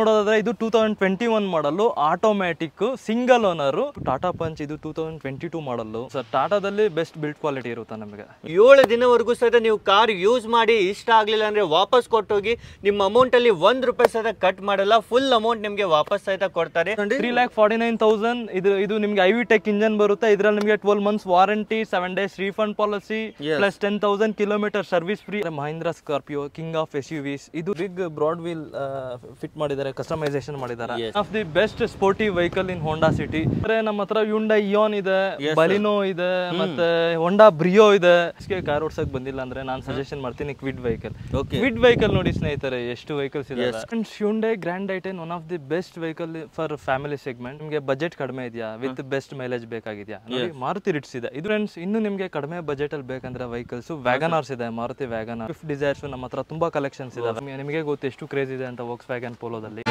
ನೋಡೋದಾದ್ರೆ ಇದು two thousand twenty one model automatic single owner Tata Punch ಇದು two thousand twenty two model sir ಟಾಟಾದಲ್ಲಿ best build quality ಇರುತ್ತೆ ನಮಗೆ ಏಳು ದಿನವರೆಗೂ ಸಹಿತ ನೀವು ಕಾರ್ ಯೂಸ್ ಮಾಡಿ ಇಷ್ಟ ಆಗ್ಲಿಲ್ಲ ಅಂದ್ರೆ ವಾಪಸ್ ಕೊಟ್ಟೋಗಿ ನಿಮ್ಮ ಅಮೌಂಟ್ ಅಲ್ಲಿ ಒಂದ್ ರೂಪಾಯಿ ಸಹಿತ ಕಟ್ ಮಾಡಲ್ಲ ಫುಲ್ ಅಮೌಂಟ್ ನಿಮ್ಗೆ ವಾಪಸ್ ಸಹಿತ ಕೊಡ್ತಾರೆ three lakh forty nine thousand ಇದು ಇದು ನಿಮ್ಗೆ ಐ ವಿ ಟೆಕ್ ಇಂಜನ್ ಬರುತ್ತೆ ಇದ್ರಲ್ಲಿ ನಿಮಗೆ twelve months warranty seven days refund policy plus ten thousand kilometre service free Mahindra Scorpio king of S U Vs ಇದು ಬಿಗ್ ಬ್ರಾಡ್ ವೀಲ್ ಫಿಟ್ ಮಾಡಿದ್ದಾರೆ customisation ಮಾಡಿದ್ದಾರೆ of the best sportive vehicle in Honda City ಅಂದ್ರೆ ನಮ್ಮ ಹತ್ರ ಯುಂಡಾ Ian ಇದೆ Baleno ಇದೆ ಮತ್ತೆ ಹೋಂಡಾ Brio ಇದೆ ಕಾರ್ ಓಡ್ಸಕ್ ಬಂದಿಲ್ಲ ಅಂದ್ರೆ ನಾನು ಸಜೆಷನ್ ಮಾಡ್ತೀನಿ Kwid vehicle Okay. Kwid vehicle ನೋಡಿ ಸ್ನೇಹಿತರೆ ಎಷ್ಟು ವೆಹಿಕಲ್ಸ್ ಇದೆ Hyundai Grand i ten one of the best vehicle for family segment ನಿಮಗೆ ಬಜೆಟ್ ಕಡಿಮೆ ಇದೆಯಾ ವಿತ್ ಬೆಸ್ಟ್ ಮೈಲೇಜ್ ಬೇಕಾಗಿದೆಯಾ ನೋಡಿ ಮಾರುತಿ ರಿಟ್ಸ್ ಇದೆ ಇದು ಫ್ರೆಂಡ್ಸ್ ಇನ್ನು ನಿಮಗೆ ಕಡಿಮೆ ಬಜೆಟ್ ಅಲ್ಲಿ ಬೇಕಂದ್ರೆ ವೆಹಿಕಲ್ಸ್ ವ್ಯಾಗನಾರ್ಸ್ ಇದೆ ಮಾರುತಿ ವ್ಯಾಗನಾರ್ ಸ್ವಿಫ್ಟ್ ಡಿಸೈರ್ಸ್ ನಮ್ಮ ಹತ್ರ ತುಂಬಾ ಕಲೆಕ್ಷನ್ಸ್ ಇದೆ ನಿಮಗೆ ಗೊತ್ತು ಎಷ್ಟು ಕ್ರೇಜ್ ಇದೆ ಅಂತ ವೋಕ್ಸ್ ವ್ಯಾಗನ್ ಪೋಲೋದಲ್ಲಿ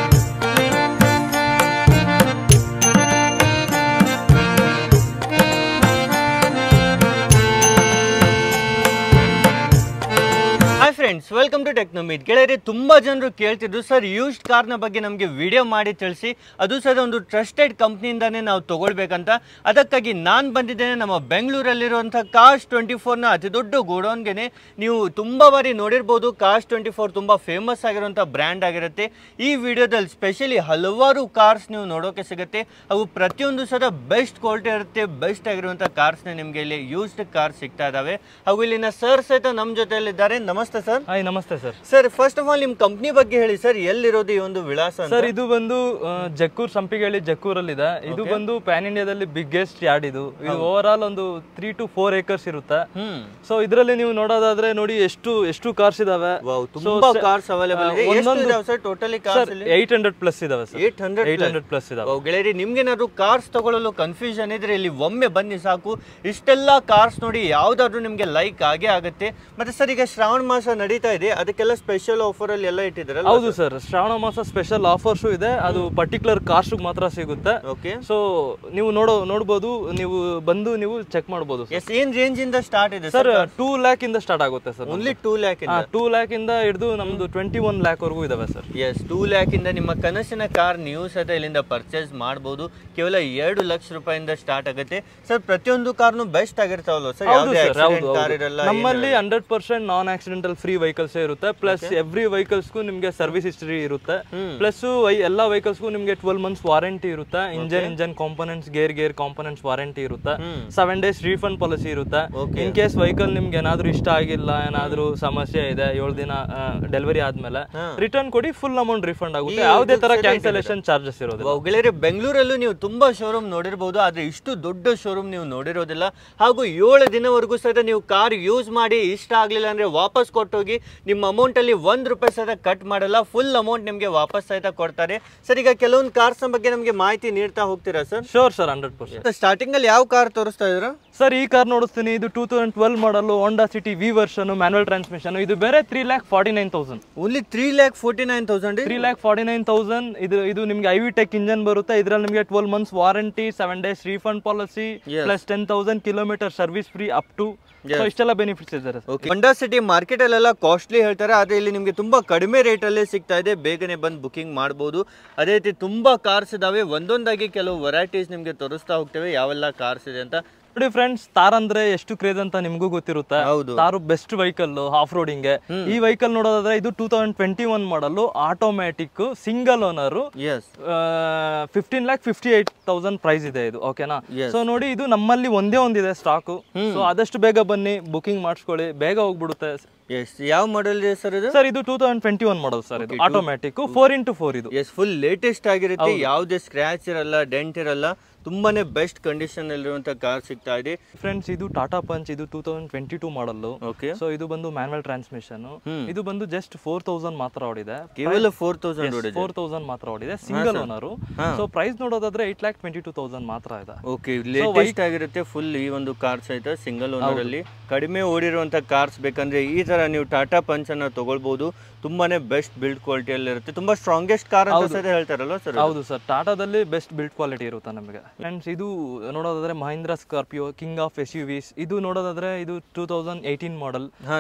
hi friends welcome to Technomith ಗೆಳೆಯರೆ ತುಂಬಾ ಜನರು ಕೇಳ್ತಿದ್ರು ಸರ್ ಯೂಸ್ಡ್ ಕಾರ್ನ ಬಗ್ಗೆ ನಮಗೆ ವಿಡಿಯೋ ಮಾಡಿ ತಿಳಿಸಿ ಅದು ಸಹ ಒಂದು ಟ್ರಸ್ಟೆಡ್ ಕಂಪ್ನಿಯಿಂದಾನೇ ನಾವು ತಗೊಳ್ಬೇಕಂತ ಅದಕ್ಕಾಗಿ ನಾನು ಬಂದಿದ್ದೇನೆ ನಮ್ಮ ಬೆಂಗಳೂರಲ್ಲಿರುವಂಥ ಕಾಸ್ಟ್ ಟ್ವೆಂಟಿ ಫೋರ್ನ ಅತಿ ದೊಡ್ಡ ಗೋಡೌನ್ಗೆ ನೀವು ತುಂಬ ಬಾರಿ ನೋಡಿರ್ಬೋದು ಕಾಸ್ಟ್ ಟ್ವೆಂಟಿ ಫೋರ್ ತುಂಬ ಫೇಮಸ್ ಆಗಿರುವಂಥ ಬ್ರ್ಯಾಂಡ್ ಆಗಿರುತ್ತೆ ಈ ವಿಡಿಯೋದಲ್ಲಿ ಸ್ಪೆಷಲಿ ಹಲವಾರು ಕಾರ್ಸ್ ನೀವು ನೋಡೋಕೆ ಸಿಗುತ್ತೆ ಅವು ಪ್ರತಿಯೊಂದು ಸಹ ಬೆಸ್ಟ್ ಕ್ವಾಲಿಟಿ ಇರುತ್ತೆ ಬೆಸ್ಟ್ ಆಗಿರುವಂಥ ಕಾರ್ಸ್ನ ನಿಮಗೆ ಇಲ್ಲಿ ಯೂಸ್ಡ್ ಕಾರ್ ಸಿಗ್ತಾ ಇದಾವೆ ಹಾಗೂ ಇಲ್ಲಿನ ಸರ್ ಸಹಿತ ನಮ್ಮ ಜೊತೆಯಲ್ಲಿದ್ದಾರೆ ನಮಸ್ತೆ ಸರ್ ಹಾಯ್ ನಮಸ್ತೆ sir sir first of all ನಿಮ್ಮ ಕಂಪ್ನಿ ಬಗ್ಗೆ ಹೇಳಿ ಸರ್ ಎಲ್ಲಿರೋದು ಈ ಒಂದು ವಿಳಾಸ ಅಂತ? ಸರ್ ಇದು ಬಂದು ಆ, ಜಕ್ಕೂರ್ ಸಂಪಿಗೆಳಿ ಜಕ್ಕೂರಲ್ಲಿ ಇದೆ ಇದು ಬಂದು ಪ್ಯಾನ್ ಇಂಡಿಯಾದಲ್ಲಿ ಬಿಗ್ಗೆಸ್ಟ್ ಯಾರ್ಡ್ ಇದು ಇದು ಓವರ್ ಆಲ್ ಒಂದು ತ್ರೀ ಟು ಫೋರ್ ಏಕರ್ಸ್ ಇರುತ್ತೆ ಹ್ಮ್ ಸೊ ಇದರಲ್ಲಿ ನೀವು ನೋಡೋದಾದ್ರೆ ನೋಡಿ ಎಷ್ಟು ಎಷ್ಟು ಕಾರ್ಸ್ ಇದಾವೆ ವಾವ್ ತುಂಬಾ ಕಾರ್ಸ್ ಅವೈಲೇಬಲ್ ಇದೆ ಎಷ್ಟು ಒಂದೊಂದು- ಇದಾವೆ ಸರ್ ಟೋಟಲಿ ಸರ್ ಕಾರ್ಸ್ ಇಲ್ಲಿ ಏಟ್ ಹಂಡ್ರೆಡ್ ಪ್ಲಸ್ ಇದಾವೆ sir eight hundred eight hundred plus ಇದಾವೆ ವಾವ್, ಗೆಳೆಯರಿ ನಿಮ್ಗೇನಾದ್ರು ಕಾರ್ಸ್ ತಗೊಳ್ಳಲು ಕನ್ಫ್ಯೂಷನ್ ಇದ್ರೆ ಇಲ್ಲಿ ಒಮ್ಮೆ ಬನ್ನಿ ಸಾಕು ಇಷ್ಟೆಲ್ಲ ಕಾರ್ಸ್ ನೋಡಿ ಯಾವ್ದಾದ್ರು ನಿಮ್ಗೆ ಲೈಕ್ ಆಗೇ ಆಗುತ್ತೆ ಮತ್ತೆ ಸರ್ ಈಗ ಶ್ರಾವಣ ಮಾಸ ನಡೀತಾ ಇದೆ ಅದಕ್ಕೆಲ್ಲ ಸ್ಪೆಷಲ್ ಆಫರ್ ಅಲ್ಲಿ ಎಲ್ಲ ಇಟ್ಟಿದ್ರಲ್ಲ ಹೌದು ಸರ್ ಶ್ರಾವಣ ಮಾಸ ಸ್ಪೆಷಲ್ ಆಫರ್ಸು ಇದೆ ಅದು ಪರ್ಟಿಕ್ಯುಲರ್ ಕಾರ್ಸ್ ಮಾತ್ರ ಸಿಗುತ್ತೆ ಓಕೆ ಸೊ ನೀವು ನೋಡೋ ನೋಡ್ಬೋದು ನೀವು ಬಂದು ನೀವು ಚೆಕ್ ಮಾಡ್ಬೋದು ಎಸ್ ಏನ್ ರೇಂಜ್ ಇಂದ ಸ್ಟಾರ್ಟ್ ಇದೆ ಸರ್ ಟೂ ಲ್ಯಾಕ್ ಇಂದ ಸ್ಟಾರ್ಟ್ ಆಗುತ್ತೆ ಸರ್ ಓನ್ಲಿ ಟೂ ಲ್ಯಾಕ್ ಇಂದ ಟೂ ಲ್ಯಾಕ್ ಇಂದ ಹಿಡಿದು ನಮ್ದು ಟ್ವೆಂಟಿ ಒನ್ ಲ್ಯಾಕ್ ವರೆಗೂ ಇದಾವೆ ಸರ್ ಎಸ್ ಟೂ ಲ್ಯಾಕ್ ಇಂದ ನಿಮ್ಮ ಕನಸಿನ ಕಾರ್ ನೀವು ಸಹ ಇಲ್ಲಿಂದ ಪರ್ಚೇಸ್ ಮಾಡಬಹುದು ಕೇವಲ ಎರಡು ಲಕ್ಷ ರೂಪಾಯಿಂದ ಸ್ಟಾರ್ಟ್ ಆಗುತ್ತೆ ಸರ್ ಪ್ರತಿಯೊಂದು ಕಾರ್ನು ಬೆಸ್ಟ್ ಆಗಿರ್ತಾವಲ್ಲ ಸರ್ ಹೌದು ಯಾವುದೇ ಸರ್ ಹೌದು ಕಾರ್ ಇರಲ್ಲ ನಮ್ಮಲ್ಲಿ hundred percent non accidental free vehicles ಇರುತ್ತೆ ಪ್ಲಸ್ ಎವ್ರಿ ವೆಹಿಕಲ್ಸ್ಗೂ ನಿಮಗೆ ಸರ್ವಿಸ್ ಹಿಸ್ಟ್ರಿ ಇರುತ್ತೆ ಪ್ಲಸ್ ಎಲ್ಲ ವೆಹಿಕಲ್ಸ್ಗೂ ನಿಮಗೆ ಟ್ವೆಲ್ ಮಂತ್ಸ್ ವಾರಂಟಿ ಇರುತ್ತೆ engine engine components gear gear components warranty ಇರುತ್ತೆ ಸೆವೆನ್ ಡೇಸ್ ರೀಫಂಡ್ ಪಾಲಿಸಿ ಇರುತ್ತೆ ಇನ್ ಕೇಸ್ ವೆಹಿಕಲ್ ನಿಮ್ಗೆ ಏನಾದ್ರು ಇಷ್ಟ ಆಗಿಲ್ಲ ಏನಾದ್ರು ಸಮಸ್ಯೆ ಇದೆ ಏಳು ದಿನ ಡೆಲಿವರಿ ಆದ್ಮೇಲೆ ರಿಟರ್ನ್ ಕೊಡಿ ಫುಲ್ ಅಮೌಂಟ್ ರಿಫಂಡ್ ಆಗುತ್ತೆ ಯಾವುದೇ ತರ ಕ್ಯಾನ್ಸಲೇಷನ್ ಚಾರ್ಜಸ್ ಇರೋದಿಲ್ಲ ಗೆಳೆಯರೆ ಬೆಂಗಳೂರಲ್ಲೂ ನೀವು ತುಂಬಾ ಶೋರೂಮ್ ನೋಡಿರ್ಬೋದು ಆದ್ರೆ ಇಷ್ಟು ದೊಡ್ಡ ಶೋರೂಮ್ ನೀವು ನೋಡಿರೋದಿಲ್ಲ ಹಾಗೂ ಏಳು ದಿನವರೆಗೂ ಸಹಿತ ನೀವು ಕಾರ್ ಯೂಸ್ ಮಾಡಿ ಇಷ್ಟ ಆಗ್ಲಿಲ್ಲ ಅಂದ್ರೆ ವಾಪಸ್ ಕೊಟ್ಟೋಗಿ ನಿಮ್ಮ ಅಮೌಂಟ್ ಅಲ್ಲಿ ಒಂದ್ ರೂಪಾಯಿ ಸಹಿತ ಕಟ್ ಮಾಡಲ್ಲ ಫುಲ್ ಅಮೌಂಟ್ ನಿಮ್ಗೆ ವಾಪಸ್ ಸಹಿತ ಕೊಡ್ತಾರೆ ಸರ್ ಈಗ ಕೆಲವೊಂದು ಕಾರ್ಸ್ ಬಗ್ಗೆ ನಮ್ಗೆ ಮಾಹಿತಿ ನೀಡ್ತಾ ಹೋಗ್ತೀರಾ sir sure sir hundred percent starting ಅಲ್ಲಿ ಯಾವ ಕಾರ್ ತೋರಿಸ್ತಾ ಇದ್ರ ಸರ್ ಈ ಕಾರ್ ನೋಡಿಸ್ತೀನಿ ಇದು two thousand twelve model Honda City V version manual transmission ಇದು ಬೇರೆ three lakh forty nine thousand only three lakh forty nine thousand three lakh forty nine thousand ಇದು ಇದು ನಿಮ್ಗೆ ಐ ವಿ ಟೆಕ್ ಇಂಜನ್ ಬರುತ್ತೆ ಇದ್ರಲ್ಲಿ ನಿಮಗೆ twelve months warranty seven days refund policy plus ten thousand kilometre service free up to so ಇಷ್ಟೆಲ್ಲ benefits ಇದ್ದಾರೆ sir Honda City market ಅಲ್ಲೆಲ್ಲ costly ಹೇಳ್ತಾರೆ ಆದ್ರೆ ಇಲ್ಲಿ ನಿಮಗೆ ತುಂಬಾ ಕಡಿಮೆ ರೇಟ್ ಅಲ್ಲೇ ಸಿಗ್ತಾ ಇದೆ ಬೇಗನೆ ಬಂದು ಬುಕಿಂಗ್ ಮಾಡಬಹುದು ಅದೇ ರೀತಿ ತುಂಬಾ ಕಾರ್ಸ್ ಇದಾವೆ ಒಂದೊಂದಾಗಿ ಕೆಲವು ವೆರೈಟೀಸ್ ನಿಮಗೆ ತೋರಿಸ್ತಾ ಹೋಗ್ತೇವೆ ಯಾವೆಲ್ಲ ಕಾರ್ಸ್ ಇದೆ ಅಂತ ನೋಡಿ ಫ್ರೆಂಡ್ಸ್ ತಾರ್ ಅಂದ್ರೆ ಎಷ್ಟು ಕ್ರೇಜ್ ಅಂತ ನಿಮಗೂ ಗೊತ್ತಿರುತ್ತೆ ಹೌದು. Thar best vehicle off roading ಈ ವೆಹಿಕಲ್ ನೋಡೋದಾದ್ರೆ ಇದು two thousand twenty one model automatic single owner yes fifteen lakh fifty eight thousand price ಇದೆ ಇದು ಓಕೆನಾ Yes. ಸೊ ನೋಡಿ ಇದು ನಮ್ಮಲ್ಲಿ ಒಂದೇ ಒಂದಿದೆ ಸ್ಟಾಕು ಸೊ ಆದಷ್ಟು ಬೇಗ ಬನ್ನಿ ಬುಕಿಂಗ್ ಮಾಡಿಸ್ಕೊಳ್ಳಿ ಬೇಗ ಹೋಗ್ಬಿಡುತ್ತೆ ಎಸ್ ಯಾವ ಮಾಡೆಲ್ ಇದೆ ಸರ್ ಇದು ಸರ್ ಇದು two thousand twenty one model sir ಇದು ಆಟೋಮ್ಯಾಟಿಕ್ ಫೋರ್ ಇಂಟು ಫೋರ್ ಇದು ಎಸ್ ಫುಲ್ ಲೇಟೆಸ್ಟ್ ಆಗಿರುತ್ತೆ ಯಾವುದೇ ಸ್ಕ್ರಾಚ್ ಇರಲ್ಲ ಡೆಂಟ್ ಇರಲ್ಲ ತುಂಬಾನೇ ಬೆಸ್ಟ್ ಕಂಡೀಷನ್ ಅಲ್ಲಿರುವಂತ ಕಾರ್ ಸಿಗ್ತಾ ಇದೆ ಫ್ರೆಂಡ್ಸ್ ಇದು ಟಾಟಾ ಪಂಚ್ ಇದು two thousand twenty two model okay so ಇದು ಬಂದು ಮ್ಯಾನ್ಯಲ್ ಟ್ರಾನ್ಸ್ಮಿಷನ್ ಇದು ಬಂದು ಜಸ್ಟ್ ಫೋರ್ ತೌಸಂಡ್ ಮಾತ್ರ ಓಡಿದೆ ಕೇವಲ ಫೋರ್ ತೌಸಂಡ್ ಹೊಡಿದೆ ಫೋರ್ ತೌಸಂಡ್ ಮಾತ್ರ ಓಡಿದೆ ಸಿಂಗಲ್ ಓನರ್ ಸೊ ಪ್ರೈಸ್ ನೋಡೋದಾದ್ರೆ eight lakh twenty two thousand ಮಾತ್ರ ಇದೆ ಓಕೆ ಲೇಟೆಸ್ಟ್ ಆಗಿರುತ್ತೆ ಫುಲ್ ಈ ಒಂದು ಕಾರ್ ಸಹಿತ ಸಿಂಗಲ್ ಓನರ್ ಅಲ್ಲಿ ಕಡಿಮೆ ಓಡಿರುವಂತ ಕಾರ್ಸ್ ಬೇಕಂದ್ರೆ ಈ ತರ ನೀವು ಟಾಟಾ ಪಂಚ್ ಅನ್ನ ತಗೊಳ್ಬಹುದು ತುಂಬಾನೇ ಬೆಸ್ಟ್ ಬಿಲ್ಡ್ ಕ್ವಾಲಿಟಿಯಲ್ಲಿ ಇರುತ್ತೆ ತುಂಬಾ ಸ್ಟ್ರಾಂಗೆಸ್ಟ್ ಕಾರ್ ಅಂತ ಸಹಿತ ಹೇಳ್ತಾರಲ್ವ ಸರ್ ಹೌದು ಸರ್ ಟಾಟಾದಲ್ಲಿ ಬೆಸ್ಟ್ ಬಿಲ್ಡ್ ಕ್ವಾಲಿಟಿ ಇರುತ್ತೆ ನಮಗೆ ಫ್ರೆಂಡ್ಸ್ ಇದು ನೋಡೋದಾದ್ರೆ Mahindra Scorpio king of S U Vs ಇದು ನೋಡೋದಾದ್ರೆ ಇದು ಟೂ ತೌಸಂಡ್ ಏಯ್ಟೀನ್ ಮಾಡಲ್ ಹಾ ರೀ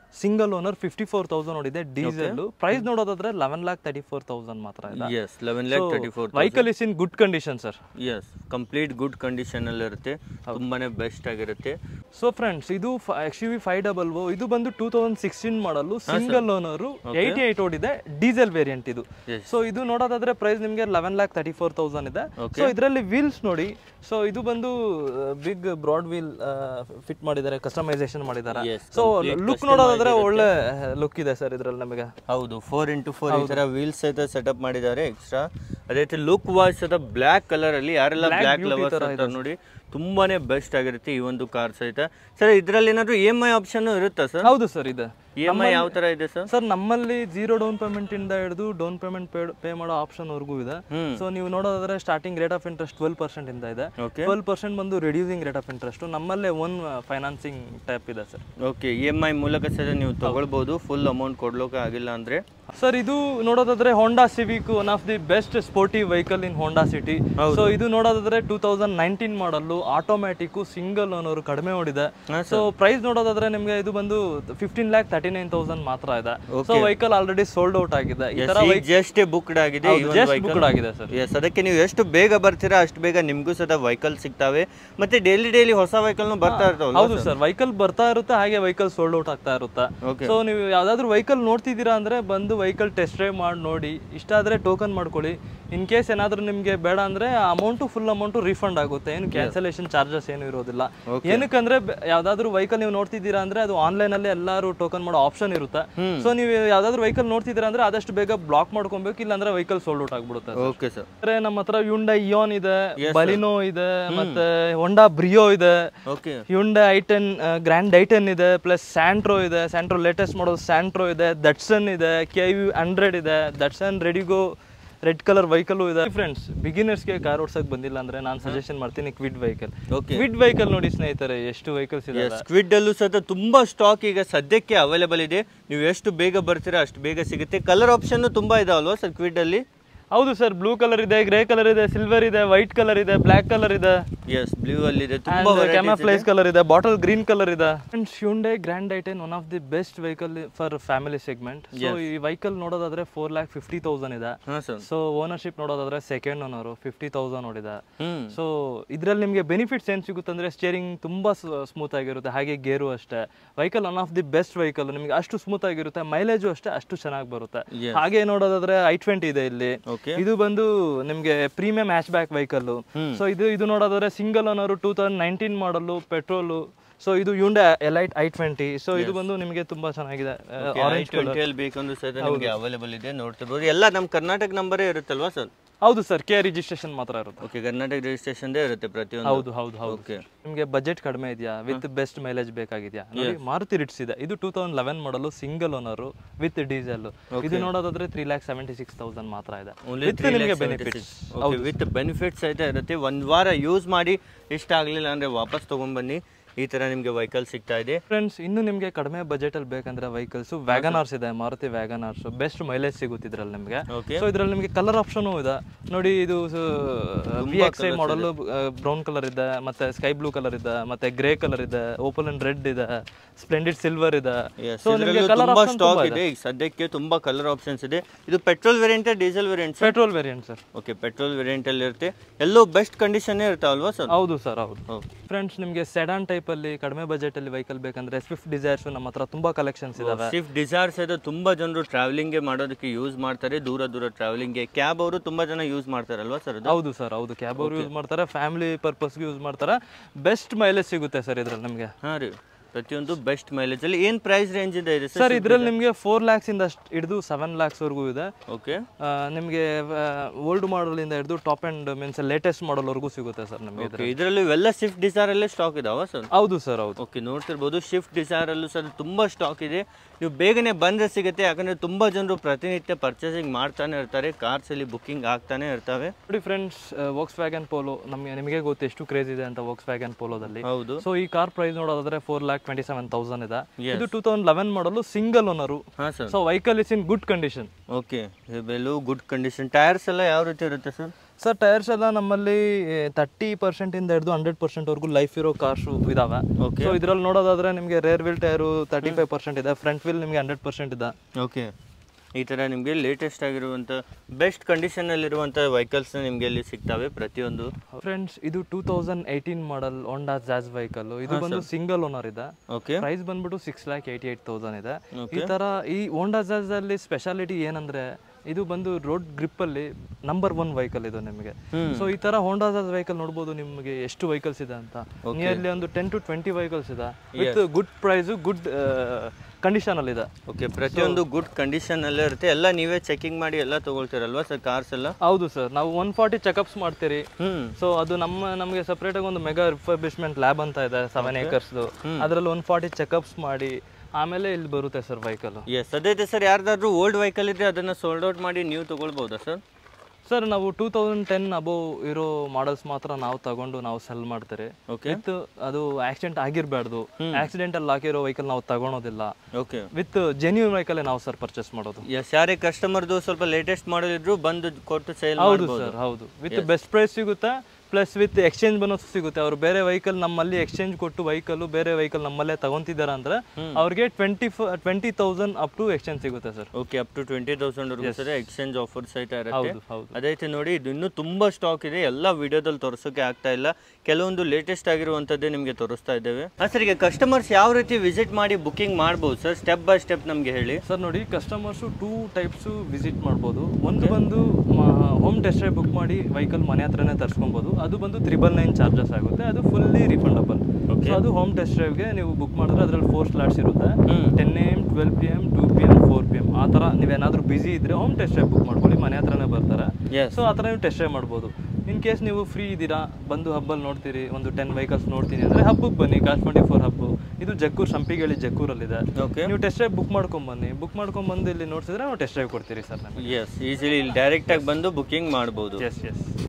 single owner fifty four thousand ನೋಡಿದೆ ಡೀಸೆಲ್ ಪ್ರೈಸ್ ನೋಡೋದಾದ್ರೆ eleven lakh thirty four thousand ಮಾತ್ರ ಇದೆ yes eleven lakh thirty four vehicle is in good condition sir yes complete good condition ಅಲ್ಲಿ ಇರುತ್ತೆ ತುಂಬಾನೇ ಬೆಸ್ಟ್ ಆಗಿರುತ್ತೆ ಸೊ ಫ್ರೆಂಡ್ಸ್ ಇದು X U V five double O ಇದು ಬಂದು two thousand sixteen model single owner eighty eight ಓಡಿದೆ diesel variant ಇದು Yes. So ಇದು ನೋಡೋದಾದ್ರೆ ಪ್ರೈಸ್ ನಿಮಗೆ eleven lakh thirty four thousand ಇದೆ ಸೊ ಇದರಲ್ಲಿ ವೀಲ್ಸ್ ನೋಡಿ ಸೊ ಇದು ಬಂದು ಬಿಗ್ ಬ್ರಾಡ್ ವೀಲ್ ಫಿಟ್ ಮಾಡಿದ್ದಾರೆ ಕಸ್ಟಮೈಸೇಷನ್ ಮಾಡಿದ್ದಾರೆ Yes, ಸೊ ಲುಕ್ ನೋಡೋದಾದ್ರೆ ಒಳ್ಳೆ ಲುಕ್ ಇದೆ ಸರ್ ಇದರಲ್ಲಿ ನಮಗೆ ಹೌದು ಫೋರ್ ಇಂಟು ಫೋರ್ ಈ ತರ ವೀಲ್ಸ್ ಸಹಿತ ಸೆಟಪ್ ಮಾಡಿದ್ದಾರೆ ಎಕ್ಸ್ಟ್ರಾ ಅದೇ ರೀತಿ ಲುಕ್ ವಾಯ್ಸ್ ಸಹಿತ ಬ್ಲ್ಯಾಕ್ ಕಲರ್ ಅಲ್ಲಿ ಯಾರೆಲ್ಲ ಬ್ಲ್ಯಾಕ್ ಲವರ್ಸ್ ಇರ್ತಾರೆ ನೋಡಿ ತುಂಬಾನೇ ಬೆಸ್ಟ್ ಆಗಿರುತ್ತೆ ಈ ಒಂದು ಕಾರ್ ಸಹಿತ ಸರ್ ಇದ್ರಲ್ಲಿ ಏನಾದ್ರು ಇ ಎಮ್ ಐ ಆಪ್ಷನ್ ಇರುತ್ತಾ ಸರ್ ಹೌದು ಸರ್ ಇದೆ ಇ ಎಮ್ ಐ ಯಾವ ತರ ಇದೆ ಸರ್ ಸರ್ ನಮ್ಮಲ್ಲಿ ಜೀರೋ ಡೌನ್ ಪೇಮೆಂಟ್ ಇಂದ ಹಿಡಿದು ಡೌನ್ ಪೇಮೆಂಟ್ ಪೇ ಮಾಡೋ ಆಪ್ಷನ್ ವರ್ಗೂ ಇದೆ ಹ್ಮ್. ಸೊ ನೀವು ನೋಡೋದಾದ್ರೆ starting rate of interest twelve percent ಇಂದ ಇದೆ ಓಕೆ ಟ್ವೆಲ್ ಪರ್ಸೆಂಟ್ ಬಂದು ರಿಡ್ಯೂಸಿಂಗ್ ರೇಟ್ ಆಫ್ ಇಂಟ್ರೆಸ್ಟ್ ನಮ್ಮಲ್ಲೇ ಒನ್ ಫೈನಾನ್ಸಿಂಗ್ ಟೈಪ್ ಇದೆ sir okay E M I ಮೂಲಕ ಸಹಿತ ನೀವು ತಗೊಳ್ಬಹುದು ಫುಲ್ ಅಮೌಂಟ್ ಕೊಡ್ಲಿಕ್ಕೆ ಆಗಿಲ್ಲ ಅಂದ್ರೆ ಸರ್ ಇದು ನೋಡೋದಾದ್ರೆ Honda Civic one of the best sportive vehicle in Honda City so ಇದು ನೋಡೋದಾದ್ರೆ two thousand nineteen model automatic single owner ಕಡಿಮೆ ಓಡಿದೆ ಹಾ, ಸೊ ಪ್ರೈಸ್ ನೋಡೋದಾದ್ರೆ ನಿಮಗೆ ಇದು ಬಂದು fifteen lakh thirty nine thousand ಮಾತ್ರ ಇದೆ so vehicle already sold out ಆಗಿದೆ ಈ ತರ ಜಸ್ಟ್ ಬುಕ್ಡ್ ಆಗಿದೆ ಈ ಒಂದು ಜಸ್ಟ್ vehicle. ಬುಕ್ಡ್ ಆಗಿದೆ ಸರ್ ಎಸ್ ಅದಕ್ಕೆ ನೀವು ಎಷ್ಟು ಬೇಗ ಬರ್ತೀರಾ ಅಷ್ಟು ಬೇಗ ನಿಮ್ಗೂ ಸಹ ವೆಹಿಕಲ್ ಸಿಗ್ತಾವೆ ಮತ್ತೆ ಡೈಲಿ ಡೈಲಿ ಹೊಸ ವೆಹಿಕಲ್ನು ಬರ್ತಾ ಇರ್ತಾವಲ್ಲ ಹೌದು ಸರ್ ವೆಹಿಕಲ್ ಬರ್ತಾ ಇರುತ್ತೆ ಹಾಗೆ ವೆಹಿಕಲ್ ಸೋಲ್ಡ್ ಔಟ್ ಆಗ್ತಾ ಇರುತ್ತೆ Okay. ಸೊ ನೀವು ಯಾವ್ದಾದ್ರು ವೆಹಿಕಲ್ ನೋಡ್ತಿದ್ದೀರಾ ಅಂದ್ರೆ ಬಂದು ವೆಹಿಕಲ್ ಟೆಸ್ಟ್ ಡ್ರೈವ್ ಮಾಡಿ ನೋಡಿ ಇಷ್ಟ ಆದ್ರೆ ಟೋಕನ್ ಮಾಡ್ಕೊಳ್ಳಿ ಇನ್ ಕೇಸ್ ಏನಾದ್ರೂ ನಿಮ್ಗೆ ಬೇಡ ಅಂದ್ರೆ ಅಮೌಂಟು ಫುಲ್ ಅಮೌಂಟು ರೀಫಂಡ್ ಆಗುತ್ತೆ ಏನು ಕ್ಯಾನ್ಸಲೇಷನ್ ಚಾರ್ಜಸ್ ಏನು ಇರೋದಿಲ್ಲ ಏನಕ್ಕಂದ್ರೆ ಬೆ- ಯಾವ್ದಾದ್ರು ವೆಹಿಕಲ್ ನೀವು ನೋಡ್ತಿದ್ದೀರಾ ಅಂದ್ರೆ ಅದು ಆನ್ಲೈನ್ ಅಲ್ಲಿ ಎಲ್ಲರೂ ಟೋಕನ್ ಮಾಡೋ ಆಪ್ಷನ್ ಇರುತ್ತೆ ಸೊ ನೀವು ಯಾವ್ದಾದ್ರು ವೆಹಿಕಲ್ ನೋಡ್ತಿದ್ದೀರಾ ಅಂದ್ರೆ ಆದಷ್ಟು ಬೇಗ ಬ್ಲಾಕ್ ಮಾಡ್ಕೊಬೇಕು ಇಲ್ಲಾಂದ್ರೆ ವೆಹಿಕಲ್ ಸೋಲ್ಡ್ ಔಟ್ ಆಗ್ಬಿಡುತ್ತೆ ಓಕೆ ಸರ್ ಅಂದ್ರೆ ನಮ್ಮ ಹತ್ರ ಯುಂಡ ಇಯೋನ್ ಇದೆ ಬಲಿನೋ ಇದೆ ಮತ್ತೆ ಹೊಂಡಾ ಬ್ರಿಯೋ ಇದೆ okay Hyundai i ten Grand i ten ಇದೆ ಪ್ಲಸ್ ಸ್ಯಾಂಟ್ರೋ ಇದೆ ಸ್ಯಾಂಟ್ರೋ ಲೇಟೆಸ್ಟ್ ಮಾಡೋದು ಸ್ಯಾಂಟ್ರೋ ಇದೆ ದಟ್ಸನ್ ಇದೆ ಕೆ ಯು ಹಂಡ್ರೆಡ್ ಇದೆ Datsun Redi Go red colour vehicle ಇದೆ ಫ್ರೆಂಡ್ಸ್ ಬಿಗಿನರ್ಸ್ಗೆ ಕಾರ್ ಓಡ್ಸಕ್ ಬಂದಿಲ್ಲ ಅಂದ್ರೆ ನಾನು ಸಜೆಷನ್ ಮಾಡ್ತೀನಿ Kwid vehicle okay Kwid vehicle ನೋಡಿ ಸ್ನೇಹಿತರೆ ಎಷ್ಟು ವೆಹಿಕಲ್ಸ್ ಇದೆ ಸ್ಕ್ವಿಡ್ ಅಲ್ಲೂ ಸಹ ತುಂಬಾ ಸ್ಟಾಕ್ ಈಗ ಸದ್ಯಕ್ಕೆ ಅವೈಲೇಬಲ್ ಇದೆ ನೀವು ಎಷ್ಟು ಬೇಗ ಬರ್ತೀರಾ ಅಷ್ಟು ಬೇಗ ಸಿಗುತ್ತೆ ಕಲರ್ ಆಪ್ಷನ್ ತುಂಬಾ ಇದಾವಲ್ವಾ ಸರ್ ಕ್ವಿಡ್ ಅಲ್ಲಿ ಹೌದು ಸರ್ ಬ್ಲೂ ಕಲರ್ ಇದೆ ಗ್ರೇ ಕಲರ್ ಇದೆ ಸಿಲ್ವರ್ ಇದೆ ವೈಟ್ ಕಲರ್ ಇದೆ ಬ್ಲಾಕ್ ಕಲರ್ ಇದೆ ಎಸ್ ಬ್ಲೂ ಅಲ್ಲಿ ಇದೆ ತುಂಬಾ ಕ್ಯಾಮಫ್ಲೈಸ್ ಕಲರ್ ಇದೆ ಬಾಟಲ್ ಗ್ರೀನ್ ಕಲರ್ ಇದೆ and Hyundai Grand i ten one of the best vehicle for family segment so ಈ ವೆಹಿಕಲ್ ನೋಡೋದಾದ್ರೆ ಫೋರ್ ಲ್ಯಾಕ್ ಫಿಫ್ಟಿ ತೌಸಂಡ್ ಇದೆ ಹಾ ಸರ್ ಸೊ ಓನರ್ಶಿಪ್ ನೋಡೋದಾದ್ರೆ ಸೆಕೆಂಡ್ ಓನರು ಫಿಫ್ಟಿ ತೌಸಂಡ್ ನೋಡಿದೆ ಹ್ಮ್ ಸೊ ಇದ್ರಲ್ಲಿ ನಿಮಗೆ ಬೆನಿಫಿಟ್ಸ್ ಏನು ಸಿಗುತ್ತೆ ಅಂದ್ರೆ ಸ್ಟೇರಿಂಗ್ ತುಂಬಾ ಸ್ಮೂತ್ ಆಗಿರುತ್ತೆ ಹಾಗೆ ಗೇರು ಅಷ್ಟೇ vehicle one of the best vehicle ನಿಮಗೆ ಅಷ್ಟು ಸ್ಮೂತ್ ಆಗಿರುತ್ತೆ ಮೈಲೇಜು ಅಷ್ಟೇ ಅಷ್ಟು ಚೆನ್ನಾಗಿ ಬರುತ್ತೆ Yes. ಹಾಗೆ ನೋಡೋದಾದ್ರೆ ಐ ಟ್ವೆಂಟಿ ಇದೆ ಇಲ್ಲಿ ಓಕೆ ಇದು ಬಂದು ನಿಮಗೆ premium hatchback vehicle hmm. So ಇದು ಇದು ನೋಡೋದಾದ್ರೆ single owner two thousand nineteen model petrol so ಇದು Hyundai Elite i twenty so ಇದು ಬಂದು ನಿಮಗೆ ತುಂಬಾ ಚೆನ್ನಾಗಿದೆ ಆರೆಂಜ್ ಟ್ವೆಂಟಿ ಅಲ್ಲಿ ಬೇಕಂದ್ರೆ ಸಹಿತ ನಿಮಗೆ ಅವೈಲೇಬಲ್ ಇದೆ ನೋಡ್ತಿರ್ಬೋದು ಎಲ್ಲ ನಮ್ಮ ಕರ್ನಾಟಕ ನಂಬರೇ ಇರುತ್ತಲ್ವಾ ಸರ್ ಹೌದು ಸರ್ ಕೆ ರಿಜಿಸ್ಟ್ರೇಷನ್ ಮಾತ್ರ ಇರುತ್ತೆ ಓಕೆ ಕರ್ನಾಟಕ ರಿಜಿಸ್ಟ್ರೇಷನ್ ಇರುತ್ತೆ ಪ್ರತಿಯೊಂದು ಹೌದು ಹೌದು ಹೌದು ಓಕೆ ನಿಮಗೆ ಬಜೆಟ್ ಕಡಿಮೆ ಇದೆಯಾ ವಿತ್ ಬೆಸ್ಟ್ ಮೈಲೇಜ್ ಬೇಕಾಗಿದೆಯಾ ನೋಡಿ ಮಾರುತಿ ರಿಟ್ಸ್ ಇದೆ ಇದು two thousand eleven model single owner with diesel ಇದು ನೋಡೋದಾದ್ರೆ three lakh seventy six thousand ಮಾತ್ರ ಇದೆ ಓನ್ಲಿ With ನಿಮಗೆ ಬೆನಿಫಿಟ್ಸ್ ಓಕೆ ವಿತ್ ಬೆನಿಫಿಟ್ಸ್ ಸಹಿತ ಇರುತ್ತೆ ಒಂದು ವಾರ ಯೂಸ್ ಮಾಡಿ ಇಷ್ಟ ಆಗಲಿಲ್ಲ ಅಂದರೆ ವಾಪಸ್ ತೊಗೊಂಡ್ಬನ್ನಿ ಈ ಥರ ನಿಮಗೆ ವೆಹಿಕಲ್ ಸಿಗ್ತಾ ಇದೆ ಫ್ರೆಂಡ್ಸ್ ಇನ್ನು ನಿಮಗೆ ಕಡಿಮೆ ಬಜೆಟ್ ಅಲ್ಲಿ ಬೇಕಂದ್ರೆ ವೆಹಿಕಲ್ಸ್ ವ್ಯಾಗನಾರ್ಸ್ ಇದೆ ಮಾರುತಿ ವ್ಯಾಗನಾರ್ಸ್ ಬೆಸ್ಟ್ ಮೈಲೇಜ್ ಸಿಗುತ್ತೆ ಇದ್ರಲ್ಲಿ ನಿಮಗೆ ಓಕೆ ಸೊ ಇದ್ರಲ್ಲಿ ನಿಮಗೆ ಕಲರ್ ಆಪ್ಷನ್ ಇದೆ ನೋಡಿ ಇದು V X I model brown colour ಇದೆ ಮತ್ತೆ ಸ್ಕೈ ಬ್ಲೂ ಕಲರ್ ಇದೆ ಮತ್ತೆ ಗ್ರೇ ಕಲರ್ ಇದೆ ಓಪನ್ ಅಂಡ್ ರೆಡ್ ಇದೆ ಸ್ಪ್ಲೆಂಡಿಡ್ ಸಿಲ್ವರ್ ಇದೆ ಸೊ ನಿಮಗೆ ಕಲರ್ ತುಂಬಾ ಆಪ್ಷನ್ ಸ್ಟಾಕ್ ಇದೆ ಈಗ ಸದ್ಯಕ್ಕೆ ತುಂಬಾ ಕಲರ್ ಆಪ್ಷನ್ಸ್ ಇದೆ ಇದು petrol variant diesel variant sir petrol variant sir okay petrol variant ಅಲ್ಲಿ ಇರುತ್ತೆ ಎಲ್ಲೋ ಬೆಸ್ಟ್ ಕಂಡೀಷನ್ ಇರ್ತಾವಲ್ವಾ ಸರ್ ಹೌದು ಸರ್ ಹೌದು ಫ್ರೆಂಡ್ಸ್ ನಿಮಗೆ ಸೆಡಾನ್ ಟೈಪ್ ಅಲ್ಲಿ ಕಡಿಮೆ ಬಜೆಟ್ ಅಲ್ಲಿ ವೆಹಿಕಲ್ ಬೇಕಂದ್ರೆ ಸ್ವಿಫ್ಟ್ ಡಿಸೈರ್ಸ್ ನಮ್ಮ ಹತ್ರ ತುಂಬಾ ಕಲೆಕ್ಷನ್ಸ್ ಇದಾವೆ ಸ್ವಿಫ್ಟ್ ಡಿಸೈರ್ಸ್ ಇದೆ ತುಂಬಾ ಜನರು ಟ್ರಾವೆಲಿಂಗ್ ಗೆ ಮಾಡೋದಕ್ಕೆ ಯೂಸ್ ಮಾಡ್ತಾರೆ ದೂರ ದೂರ ಟ್ರಾವೆಲಿಂಗ್ ಗೆ ಕ್ಯಾಬ್ ಅವರು ತುಂಬಾ ಜನ ಯೂಸ್ ಮಾಡ್ತಾರಲ್ವಾ ಸರ್ ಅದು ಹೌದು ಸರ್ ಹೌದು ಕ್ಯಾಬ್ ಅವರು ಯೂಸ್ ಮಾಡ್ತಾರೆ ಫ್ಯಾಮಿಲಿ ಪರ್ಪಸ್ಗೆ ಯೂಸ್ ಮಾಡ್ತಾರೆ ಬೆಸ್ಟ್ ಮೈಲೇಜ್ ಸಿಗುತ್ತೆ ಸರ್ ಇದ್ರಲ್ಲಿ ನಿಮಗೆ ಹಾ ರೀ ಪ್ರತಿಯೊಂದು ಬೆಸ್ಟ್ ಮೈಲೇಜ್ ಅಲ್ಲಿ ಏನ್ ಪ್ರೈಸ್ ರೇಂಜ್ ಇದೆ ಇದೆ ಸರ್ ಸರ್ ಇದ್ರಲ್ಲಿ ನಿಮಗೆ ಫೋರ್ ಲ್ಯಾಕ್ಸ್ ಇಂದ ಹಿಡಿದು ಸೆವೆನ್ ಲ್ಯಾಕ್ಸ್ ವರೆಗೂ ಇದೆ ಓಕೆ ಆ, ನಿಮಗೆ ಓಲ್ಡ್ ಮಾಡಲ್ ಇಂದ ಹಿಡಿದು top and means latest model ವರೆಗೂ ಸಿಗುತ್ತೆ ಸರ್ ನಮಗೆ ಓಕೆ ಇದರಲ್ಲಿ ಇವೆಲ್ಲ ಸ್ವಿಫ್ಟ್ ಡಿಸೈರ್ ಅಲ್ಲೇ ಸ್ಟಾಕ್ ಇದಾವ ಸರ್ ಹೌದು ಸರ್ ಹೌದು ಓಕೆ ನೋಡ್ತಿರ್ಬೋದು ಶಿಫ್ಟ್ ಡಿಸೈರ್ ಅಲ್ಲೂ ಸಹ ತುಂಬಾ ಸ್ಟಾಕ್ ಇದೆ ನೀವು ಬೇಗನೆ ಬಂದ್ರೆ ಸಿಗುತ್ತೆ ಯಾಕಂದ್ರೆ ತುಂಬಾ ಜನರು ಪ್ರತಿನಿತ್ಯ ಪರ್ಚೇಸಿಂಗ್ ಮಾಡ್ತಾನೆ ಇರ್ತಾರೆ ಕಾರ್ಸ್ ಅಲ್ಲಿ ಬುಕಿಂಗ್ ಆಗ್ತಾನೆ ಇರ್ತವೆ ನೋಡಿ ಫ್ರೆಂಡ್ಸ್ ವೋಕ್ಸ್ ವ್ಯಾಗನ್ ಪೋಲೋ ನಮಗೆ ನಿಮಗೆ ಗೊತ್ತು ಎಷ್ಟು ಕ್ರೇಜ್ ಇದೆ ಅಂತ ವೋಕ್ಸ್ ವ್ಯಾಗನ್ ಪೋಲೋದಲ್ಲಿ ಹೌದು ಸೊ ಈ ಕಾರ್ ಪ್ರೈಸ್ ನೋಡೋದಾದ್ರೆ four lakh twenty seven thousand ಇದೆ ಇದು two thousand eleven model single owner ಹಾ sir so vehicle is in good condition okay ಬೆಲು ಗುಡ್ ಕಂಡೀಷನ್ ಟೈರ್ಸ್ ಎಲ್ಲ ಯಾವ ರೀತಿ ಇರುತ್ತೆ ಸರ್ ಸರ್ ಟೈರ್ಸ್ ಎಲ್ಲ ನಮ್ಮಲ್ಲಿ ತರ್ಟಿ ಪರ್ಸೆಂಟಿಂದ ಹಿಡಿದು ಹಂಡ್ರೆಡ್ ಪರ್ಸೆಂಟ್ವರೆಗೂ ಲೈಫ್ ಇರೋ ಕಾರ್ಸು ಇದಾವೆ Okay. ಸೊ ಇದರಲ್ಲಿ ನೋಡೋದಾದ್ರೆ ನಿಮಗೆ rear wheel tyre thirty five percent ಇದೆ ಫ್ರಂಟ್ ವೀಲ್ ನಿಮಗೆ ಹಂಡ್ರೆಡ್ ಪರ್ಸೆಂಟ್ ಇದೆ ಓಕೆ ಈ ಥರ ನಿಮಗೆ ಲೇಟೆಸ್ಟ್ ಆಗಿರುವಂಥ ಬೆಸ್ಟ್ ಕಂಡೀಷನಲ್ಲಿರುವಂಥ ವೆಹಿಕಲ್ಸ್ನ ನಿಮಗೆ ಇಲ್ಲಿ ಸಿಗ್ತವೆ ಪ್ರತಿಯೊಂದು ಫ್ರೆಂಡ್ಸ್ ಇದು two thousand eighteen model Honda Jazz vehicle ಇದು ಬಂದು ಸಿಂಗಲ್ ಓನರ್ ಇದೆ ಓಕೆ ಪ್ರೈಸ್ ಬಂದ್ಬಿಟ್ಟು six lakh eighty eight thousand ಇದೆ ಈ ತರ ಈ ಹೋಂಡಾ ಜಾಸ್ ಅಲ್ಲಿ ಸ್ಪೆಷಾಲಿಟಿ ಏನಂದ್ರೆ ಇದು ಬಂದು ರೋಡ್ ಗ್ರಿಪ್ ಅಲ್ಲಿ ನಂಬರ್ ಒನ್ ವೆಹಿಕಲ್ ಇದು ನಿಮಗೆ ಸೊ ಈ ತರ ಹೋಂಡಾ ಜಾಸ್ ವೆಹಿಕಲ್ ನೋಡ್ಬೋದು ನಿಮಗೆ ಎಷ್ಟು ವೆಹಿಕಲ್ಸ್ ಇದೆ ಅಂತ ನಿಯರ್ಲಿ ಒಂದು ಟೆನ್ ಟು ಟ್ವೆಂಟಿ ವೆಹಿಕಲ್ಸ್ ಇದೆ with good price good condition ಅಲ್ಲಿ ಇದೆ ಓಕೆ ಪ್ರತಿಯೊಂದು ಗುಡ್ ಕಂಡೀಷನಲ್ಲೇ ಇರುತ್ತೆ ಎಲ್ಲ ನೀವೇ ಚೆಕಿಂಗ್ ಮಾಡಿ ಎಲ್ಲ ತೊಗೊಳ್ತೀರಲ್ವಾ ಸರ್ ಕಾರ್ಸ್ ಎಲ್ಲ ಹೌದು ಸರ್ ನಾವು ಒನ್ ಫಾರ್ಟಿ ಚೆಕಪ್ಸ್ ಮಾಡ್ತೀರಿ ಹ್ಞೂ ಸೊ ಅದು ನಮ್ಮ ನಮಗೆ ಸಪ್ರೇಟ್ ಆಗಿ ಒಂದು ಮೆಗಾ ರಿಫರ್ಬಿಶ್ಮೆಂಟ್ ಲ್ಯಾಬ್ ಅಂತ ಇದೆ ಸೆವೆನ್ ಏಕರ್ಸ್ದು ಅದರಲ್ಲಿ ಒನ್ ಫಾರ್ಟಿ ಚೆಕಪ್ಸ್ ಮಾಡಿ ಆಮೇಲೆ ಇಲ್ಲಿ ಬರುತ್ತೆ ಸರ್ ವೆಹಿಕಲ್ ಎಸ್ ಅದೇ ಸರ್ ಯಾರ್ದಾದ್ರೂ ಓಲ್ಡ್ ವೆಹಿಕಲ್ ಇದ್ರೆ ಅದನ್ನು ಸೋಲ್ಡ್ ಔಟ್ ಮಾಡಿ ನೀವು ತೊಗೊಳ್ಬೋದಾ ಸರ್ ಸರ್ ನಾವು ಟೂ ತೌಸಂಡ್ ಟೆನ್ ಅಬೋವ್ ಇರೋ ಮಾಡಲ್ಸ್ ಮಾತ್ರ ನಾವು ತಗೊಂಡು ನಾವು ಸೆಲ್ ಮಾಡ್ತಾರೆ ಓಕೆ ವಿತ್ ಅದು ಆಕ್ಸಿಡೆಂಟ್ ಆಗಿರಬಾರ್ದು ಆಕ್ಸಿಡೆಂಟ್ ಅಲ್ಲಿ ಹಾಕಿರೋ ವೆಹಿಕಲ್ ನಾವು ತಗೊಳೋದಿಲ್ಲ ಓಕೆ ವಿತ್ ಜೆನ್ಯೂನ್ ವೆಹಿಕಲ್ ನಾವು ಸರ್ ಪರ್ಚೇಸ್ ಮಾಡೋದು ಎಸ್ ಯಾರೇ ಕಸ್ಟಮರ್ದು ಸ್ವಲ್ಪ ಲೇಟೆಸ್ಟ್ ಮಾಡಲ್ ಇದ್ರು ಬಂದು ಕೊಟ್ಟು ಸೇಲ್ ಹೌದು ಮಾಡ್ಬೋದು ಸರ್ ಹೌದು ವಿತ್ ಬೆಸ್ಟ್ ಪ್ರೈಸ್ ಸಿಗುತ್ತೆ ಪ್ಲಸ್ ವಿತ್ ಎಕ್ಸ್ಚೇಂಜ್ ಬೋನಸ್ ಸಿಗುತ್ತೆ ಅವ್ರು ಬೇರೆ ವೆಹಿಕಲ್ ನಮ್ಮಲ್ಲಿ ಎಕ್ಸ್ಚೇಂಜ್ ಕೊಟ್ಟು ವೆಹಿಕಲ್ ಬೇರೆ ವೆಹಿಕಲ್ ನಮ್ಮಲ್ಲೇ ತಗೊಂತಿದ್ದಾರೆ ಅಂದ್ರೆ ಅವ್ರಿಗೆ twenty twenty thousand up to exchange ಸಿಗುತ್ತೆ sir okay up to twenty thousand ವರೆಗೂ ಸರ್ ಎಕ್ಸ್ಚೇಂಜ್ ಆಫರ್ ಸಹಿತ ಇರುತ್ತೆ ಹೌದು ಹೌದು ಅದೈತೆ ನೋಡಿ ಇದು ಇನ್ನೂ ತುಂಬ ಸ್ಟಾಕ್ ಇದೆ ಎಲ್ಲ ವಿಡಿಯೋದಲ್ಲಿ ತೋರಿಸೋಕೆ ಆಗ್ತಾ ಇಲ್ಲ ಕೆಲವೊಂದು ಲೇಟೆಸ್ಟ್ ಆಗಿರುವಂಥದ್ದೇ ನಿಮಗೆ ತೋರಿಸ್ತಾ ಇದ್ದೇವೆ ಹಾಂ ಸರ್ ಈಗ ಕಸ್ಟಮರ್ಸ್ ಯಾವ ರೀತಿ ವಿಸಿಟ್ ಮಾಡಿ ಬುಕಿಂಗ್ ಮಾಡ್ಬೋದು ಸರ್ ಸ್ಟೆಪ್ ಬೈ ಸ್ಟೆಪ್ ನಮಗೆ ಹೇಳಿ ಸರ್ ನೋಡಿ ಕಸ್ಟಮರ್ಸು ಟೂ ಟೈಪ್ಸು ವಿಸಿಟ್ ಮಾಡ್ಬೋದು ಒಂದು ಬಂದು ಹೋಮ್ ಟೆಸ್ಟ್ ಡ್ರೈವ್ ಬುಕ್ ಮಾಡಿ ವೆಹಿಕಲ್ ಮನೆ ಹತ್ರನೇ ತರಿಸ್ಕೊಬೋದು ಅದು ಬಂದು ತ್ರಿಬಲ್ ನೈನ್ ಚಾರ್ಜಸ್ ಆಗುತ್ತೆ ಅದು ಫುಲ್ಲಿ ರಿಫಂಡಬಲ್ ಸೊ ಅದು ಹೋಮ್ ಟೆಸ್ಟ್ ಡ್ರೈವ್ಗೆ ನೀವು ಬುಕ್ ಮಾಡಿದ್ರೆ ಅದರಲ್ಲಿ ಫೋರ್ ಸ್ಲಾಟ್ಸ್ ಇರುತ್ತೆ ten A M twelve P M two P M four P M ಆ ಥರ ನೀವೇನಾದರೂ ಬಿಸಿ ಇದ್ದರೆ ಹೋಮ್ ಟೆಸ್ಟ್ ಡ್ರೈವ್ ಬುಕ್ ಮಾಡ್ಕೊಳ್ಳಿ ಮನೆ ಹತ್ರನೇ ಬರ್ತಾರೆ ಎಸ್ ಸೊ ಆ ಥರ ನೀವು ಟೆಸ್ಟ್ ಡ್ರೈವ್ ಮಾಡ್ಬೋದು ಇನ್ ಕೇಸ್ ನೀವು ಫ್ರೀ ಇದ್ದೀರಾ ಬಂದು ಹಬ್ಬಲ್ಲಿ ನೋಡ್ತೀರಿ ಒಂದು ಟೆನ್ ವೆಹಿಕಲ್ಸ್ ನೋಡ್ತೀನಿ ಅಂದರೆ ಹಬ್ಬಕ್ಕೆ ಬನ್ನಿ ಕಾಸ್ ಟ್ವೆಂಟಿ ಫೋರ್ ಹಬ್ಬು ಇದು ಜಕ್ಕೂರ್ ಸಂಪಿಗಳಿ ಜಕ್ಕೂರಲ್ಲಿದೆ ಓಕೆ ನೀವು ಟೆಸ್ಟ್ ಡ್ರೈವ್ ಬುಕ್ ಮಾಡ್ಕೊಂಬನ್ನಿ ಬುಕ್ ಮಾಡ್ಕೊಂಬಂದು ಇಲ್ಲಿ ನೋಡ್ಸಿದ್ರೆ ನಾವು ಟೆಸ್ಟ್ ಡ್ರೈವ್ ಕೊಡ್ತೀರಿ ಸರ್ ನಮಗೆ ಎಸ್ ಈಸಿಲಿ ಇಲ್ಲಿ ಡೈರೆಕ್ಟಾಗಿ ಬಂದು ಬುಕಿಂಗ್ ಮಾಡ್ಬೋದು ಎಸ್ ಎಸ್